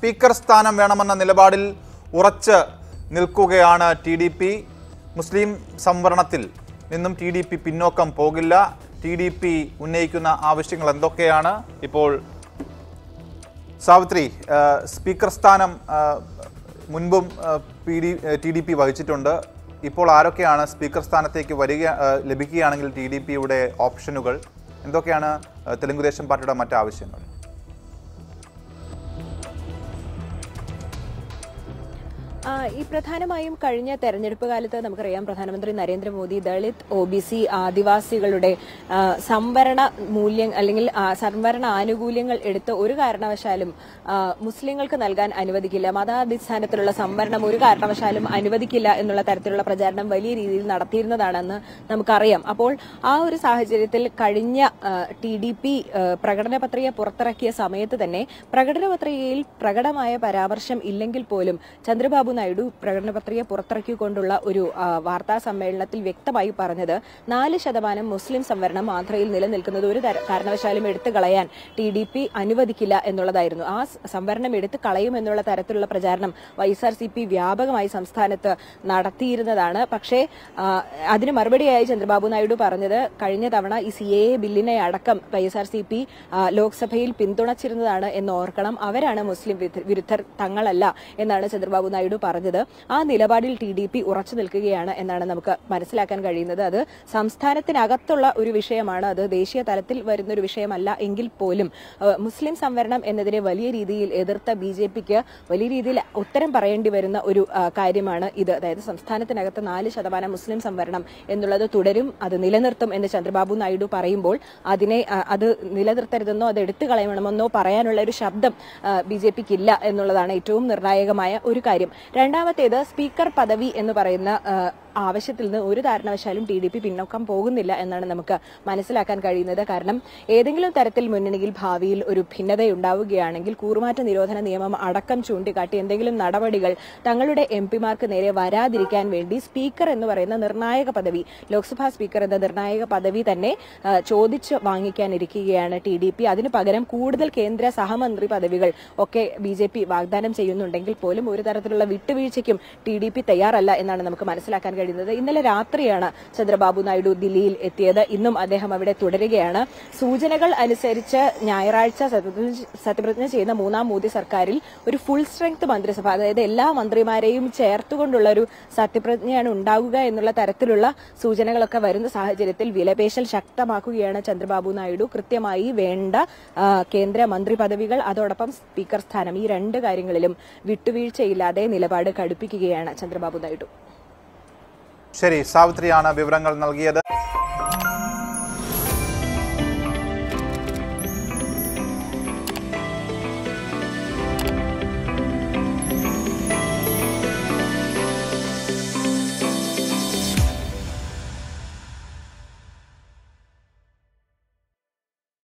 speaker സ്ഥാനം വേണമെന്ന നിലപാടിൽ ഉറച്ച് നിൽക്കുകയാണ് ടി ഡി പി മുസ്ലിം സംവരണത്തിൽ നിന്നും ടി ഡി പി പിന്നോക്കം പോകില്ല ടി ഡി പി ഉന്നയിക്കുന്ന ആവശ്യങ്ങൾ എന്തൊക്കെയാണ് ഇപ്പോൾ സാവിത്രി ആ, സ്പീക്കർ സ്ഥാനം ആ, മുൻപും P D T D P വഹിച്ചിട്ടുണ്ട് ഇപ്പോൾ ആരൊക്കെയാണ് സ്പീക്കർ സ്ഥാനത്തേക്ക് വരിക ആ, ലഭിക്കുകയാണെങ്കിൽ ടി ഡി പിയുടെ ഓപ്ഷനുകൾ എന്തൊക്കെയാണ് ആ, തെലുങ്കുദേശം പാർട്ടിയുടെ മറ്റ് ആവശ്യങ്ങൾ ആ, ഈ പ്രധാനമായും കഴിഞ്ഞ തെരഞ്ഞെടുപ്പ് കാലത്ത് നമുക്കറിയാം പ്രധാനമന്ത്രി Narendra Modi Dalit O B C ആദിവാസികളുടെ ആ, സംവരണ മൂല്യം അല്ലെങ്കിൽ ആ, സംവരണ ആനുകൂല്യങ്ങൾ എടുത്ത് ഒരു കാരണവശാലും ആ, മുസ്ലിങ്ങൾക്ക് നൽകാൻ അനുവദിക്കില്ല മതാടിസ്ഥാനത്തിലുള്ള സംവരണം ഒരു കാരണവശാലും അനുവദിക്കില്ല എന്നുള്ള തരത്തിലുള്ള പ്രചാരണം വലിയ രീതിയിൽ നടത്തിയിരുന്നതാണെന്ന് നമുക്കറിയാം അപ്പോൾ ആ ഒരു സാഹചര്യത്തിൽ കഴിഞ്ഞ ടി ഡി പി പ്രകടന പത്രിക പുറത്തിറക്കിയ സമയത്ത് തന്നെ പ്രകടന പത്രികയിൽ പ്രകടമായ പരാമർശം ഇല്ലെങ്കിൽ പോലും ചന്ദ്രബാബു നായിഡു പ്രകടന പത്രിക പുറത്തിറക്കിക്കൊണ്ടുള്ള ഒരു ആ, വാർത്താ സമ്മേളനത്തിൽ വ്യക്തമായി പറഞ്ഞത് നാല് ശതമാനം മുസ്ലിം സംവരണം ആന്ധ്രയിൽ നിലനിൽക്കുന്നത് ഒരു തര- കാരണവശാലും എടുത്തു കളയാൻ ടി ഡി പി അനുവദിക്കില്ല എന്നുള്ളതായിരുന്നു ആ സ് സംവരണം എടുത്തു കളയും എന്നുള്ള തരത്തിലുള്ള പ്രചാരണം Y S R C P വ്യാപകമായി സംസ്ഥാനത്ത് നടത്തിയിരുന്നതാണ് പക്ഷേ ആ, അതിന് മറുപടിയായി ചന്ദ്രബാബു നായിഡു പറഞ്ഞത് കഴിഞ്ഞ തവണ ഈ സി എ ബില്ലിനെ അടക്കം Y S R C P ലോക്സഭയിൽ പിന്തുണച്ചിരുന്നതാണ് എന്ന് ഓർക്കണം അവരാണ് മുസ്ലിം വിരുദ്ധ- വിരുദ്ധർ തങ്ങളല്ല എന്നാണ് ചന്ദ്രബാബു നായിഡു പറഞ്ഞത് ആ നിലപാടിൽ ടി ഡി പി ഉറച്ചു നിൽക്കുകയാണ് എന്നാണ് നമുക്ക് മനസ്സിലാക്കാൻ കഴിയുന്നത് അത് സംസ്ഥാനത്തിനകത്തുള്ള ഒരു വിഷയമാണ് അത് ദേശീയ തലത്തിൽ വരുന്ന ഒരു വിഷയമല്ല എങ്കിൽ പോലും ആ, മുസ്ലിം സംവരണം എന്നതിനെ വലിയ രീതിയിൽ എതിർത്ത ബി ജെ പിക്ക് വലിയ രീതിയിൽ ഉത്തരം പറയേണ്ടി വരുന്ന ഒരു ആ, കാര്യമാണ് ഇത് അതായത് സംസ്ഥാനത്തിനകത്ത് നാല് ശതമാനം മുസ്ലിം സംവരണം എന്നുള്ളത് തുടരും അത് നിലനിർത്തും എന്ന് ചന്ദ്രബാബു നായിഡു പറയുമ്പോൾ അതിനെ ആ, അത് നിലനിർത്തരുതെന്നോ അത് എടുത്തു കളയണമെന്നോ പറയാനുള്ള ഒരു ശബ്ദം ബി ജെ പിക്ക് ഇല്ല എന്നുള്ളതാണ് ഏറ്റവും നിർണായകമായ ഒരു കാര്യം രണ്ടാമത്തേത് സ്പീക്കർ പദവി എന്ന് പറയുന്ന ആ, ആവശ്യത്തിൽ നിന്ന് ഒരു കാരണവശാലും ടി ഡി പി പിന്നോക്കം പോകുന്നില്ല എന്നാണ് നമുക്ക് മനസ്സിലാക്കാൻ കഴിയുന്നത് കാരണം ഏതെങ്കിലും തരത്തിൽ മുന്നണിയിൽ ഭാവിയിൽ ഒരു ഭിന്നതയുണ്ടാവുകയാണെങ്കിൽ കൂറുമാറ്റ നിരോധന നിയമം അടക്കം ചൂണ്ടിക്കാട്ടി എന്തെങ്കിലും നടപടികൾ തങ്ങളുടെ എം പിമാർക്ക് നേരെ വരാതിരിക്കാൻ വേണ്ടി സ്പീക്കർ എന്ന് പറയുന്ന നിർണായക പദവി ലോക്സഭാ സ്പീക്കർ എന്ന നിർണായക പദവി തന്നെ ആ, ചോദിച്ച് വാങ്ങിക്കാനിരിക്കുകയാണ് ടി ഡി പി അതിനു പകരം കൂടുതൽ കേന്ദ്ര സഹമന്ത്രി പദവികൾ ഒക്കെ ബി ജെ പി വാഗ്ദാനം ചെയ്യുന്നുണ്ടെങ്കിൽ പോലും ഒരു തരത്തിലുള്ള വിട്ടുവീഴ്ചയ്ക്കും ടി ഡി പി തയ്യാറല്ല എന്നാണ് നമുക്ക് മനസ്സിലാക്കാൻ കഴിയുന്നത് ഇന്നലെ രാത്രിയാണ് ചന്ദ്രബാബു നായിഡു ദില്ലിയിൽ എത്തിയത് ഇന്നും അദ്ദേഹം അവിടെ തുടരുകയാണ് സൂചനകൾ അനുസരിച്ച് ഞായറാഴ്ച സത്യപ്രതിജ്ഞ- സത്യപ്രതിജ്ഞ ചെയ്യുന്ന മൂന്നാം മോദി സർക്കാരിൽ ഒരു ഫുൾ സ്ട്രെങ്ത് മന്ത്രിസഭ അതായത് എല്ലാ മന്ത്രിമാരെയും ചേർത്തുകൊണ്ടുള്ള ഒരു സത്യപ്രതിജ്ഞയാണ് ഉണ്ടാകുക എന്നുള്ള തരത്തിലുള്ള സൂചനകളൊക്കെ വരുന്ന സാഹചര്യത്തിൽ വിലപേശൽ ശക്തമാക്കുകയാണ് ചന്ദ്രബാബു നായിഡു കൃത്യമായി വേണ്ട ആ, കേന്ദ്ര മന്ത്രി പദവികൾ അതോടൊപ്പം സ്പീക്കർ സ്ഥാനം ഈ രണ്ട് കാര്യങ്ങളിലും വിട്ടുവീഴ്ചയില്ലാതെ നിലപാട് കടുപ്പിക്കുകയാണ് ചന്ദ്രബാബു നായിഡു ശരി സാവിത്രിയാണ് വിവരങ്ങൾ നൽകിയത്